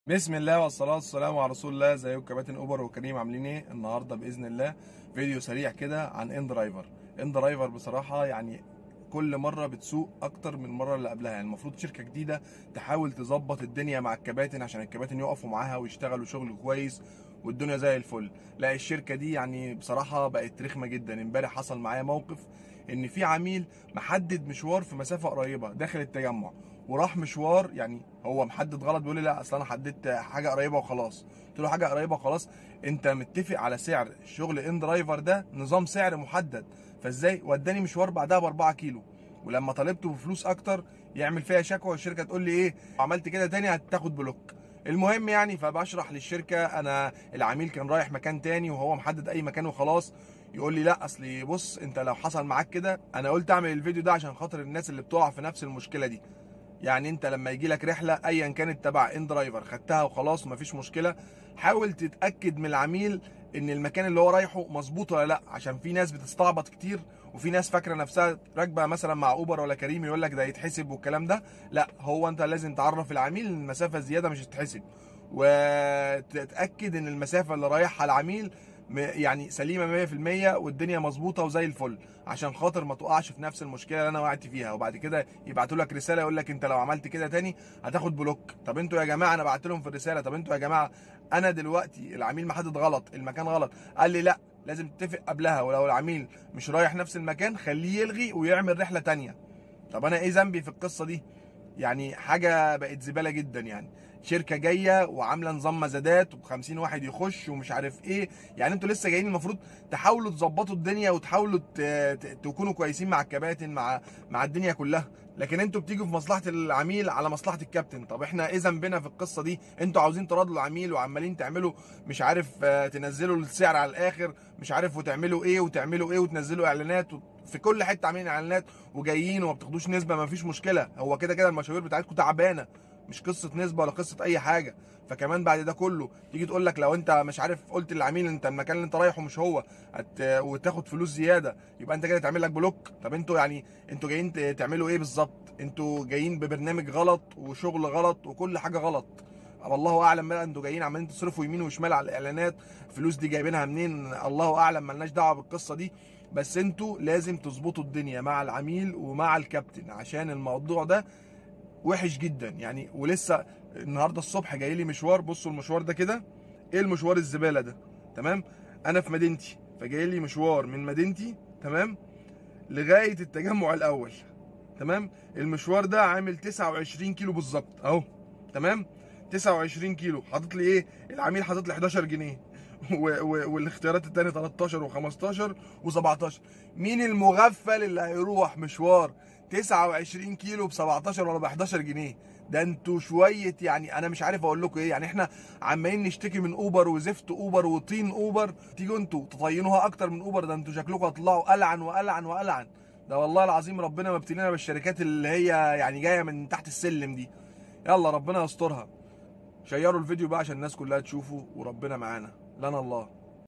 بسم الله والصلاة والسلام على رسول الله ازيكم كباتن اوبر وكريم عاملين ايه النهارده باذن الله فيديو سريع كده عن ان درايفر ان درايفر بصراحة يعني كل مرة بتسوق اكتر من المرة اللي قبلها يعني المفروض شركة جديدة تحاول تظبط الدنيا مع الكباتن عشان الكباتن يقفوا معاها ويشتغلوا شغل كويس والدنيا زي الفل لا الشركة دي يعني بصراحة بقت رخمة جدا امبارح حصل معايا موقف ان في عميل محدد مشوار في مسافة قريبة داخل التجمع وراح مشوار يعني هو محدد غلط بيقول لي لا اصل انا حددت حاجه قريبه وخلاص قلت له حاجه قريبه وخلاص انت متفق على سعر شغل ان درايفر ده نظام سعر محدد فازاي وداني مشوار بعدها ب 4 كيلو ولما طالبته بفلوس اكتر يعمل فيها شكوى والشركه تقول لي ايه عملت كده تاني هتاخد بلوك المهم يعني فبشرح للشركه انا العميل كان رايح مكان تاني وهو محدد اي مكان وخلاص يقول لي لا اصل بص انت لو حصل معاك كده انا قلت اعمل الفيديو ده عشان خاطر الناس اللي بتقع في نفس المشكله دي يعني انت لما يجي لك رحله ايا كانت تبع ان درايفر خدتها وخلاص ومفيش مشكله حاول تتاكد من العميل ان المكان اللي هو رايحه مظبوط ولا لا عشان في ناس بتستعبط كتير وفي ناس فاكره نفسها راكبه مثلا مع اوبر ولا كريم يقول لك ده يتحسب والكلام ده لا هو انت لازم تعرف العميل ان المسافه الزياده مش هتتحسب وتتاكد ان المسافه اللي رايحها العميل يعني سليمه 100% والدنيا مظبوطه وزي الفل عشان خاطر ما تقعش في نفس المشكله اللي انا وقعت فيها وبعد كده يبعتوا لك رساله يقول لك انت لو عملت كده تاني هتاخد بلوك طب انتوا يا جماعه انا بعت لهم في الرساله طب انتوا يا جماعه انا دلوقتي العميل محدد غلط المكان غلط قال لي لا لازم تتفق قبلها ولو العميل مش رايح نفس المكان خليه يلغي ويعمل رحله تانية طب انا ايه ذنبي في القصه دي يعني حاجه بقت زباله جدا يعني شركه جايه وعامله نظام مزادات و50 واحد يخش ومش عارف ايه يعني انتوا لسه جايين المفروض تحاولوا تظبطوا الدنيا وتحاولوا تكونوا كويسين مع الكباتن مع مع الدنيا كلها لكن انتوا بتيجوا في مصلحه العميل على مصلحه الكابتن طب احنا ايه ذنبنا في القصه دي انتوا عاوزين تراضوا العميل وعمالين تعملوا مش عارف تنزلوا السعر على الاخر مش عارف وتعملوا ايه وتعملوا ايه وتنزلوا اعلانات في كل حته عاملين اعلانات وجايين وما بتاخدوش نسبه ما فيش مشكله هو كده كده المشاوير بتاعتكم تعبانه مش قصه نسبه ولا قصه اي حاجه فكمان بعد ده كله تيجي تقول لك لو انت مش عارف قلت للعميل انت المكان اللي انت رايحه مش هو هت... وتاخد فلوس زياده يبقى انت كده تعمل لك بلوك طب انتوا يعني انتوا جايين تعملوا ايه بالظبط انتوا جايين ببرنامج غلط وشغل غلط وكل حاجه غلط والله اعلم بقى انتوا جايين عمالين تصرفوا يمين وشمال على الاعلانات فلوس دي جايبينها منين الله اعلم ملناش دعوه بالقصه دي بس انتوا لازم تظبطوا الدنيا مع العميل ومع الكابتن عشان الموضوع ده وحش جدا يعني ولسه النهارده الصبح جاي لي مشوار بصوا المشوار ده كده ايه المشوار الزباله ده تمام انا في مدينتي فجاي لي مشوار من مدينتي تمام لغايه التجمع الاول تمام المشوار ده عامل 29 كيلو بالظبط اهو تمام 29 كيلو حاطط لي ايه العميل حاطط لي 11 جنيه والاختيارات التانية 13 و15 و17 مين المغفل اللي هيروح مشوار 29 كيلو ب 17 ولا ب 11 جنيه ده انتوا شويه يعني انا مش عارف اقول لكم ايه يعني احنا عمالين نشتكي من اوبر وزفت اوبر وطين اوبر تيجوا انتوا تطينوها اكتر من اوبر ده انتوا شكلكم هتطلعوا العن والعن والعن ده والله العظيم ربنا مبتلينا بالشركات اللي هي يعني جايه من تحت السلم دي يلا ربنا يسترها شيروا الفيديو بقى عشان الناس كلها تشوفه وربنا معانا لنا الله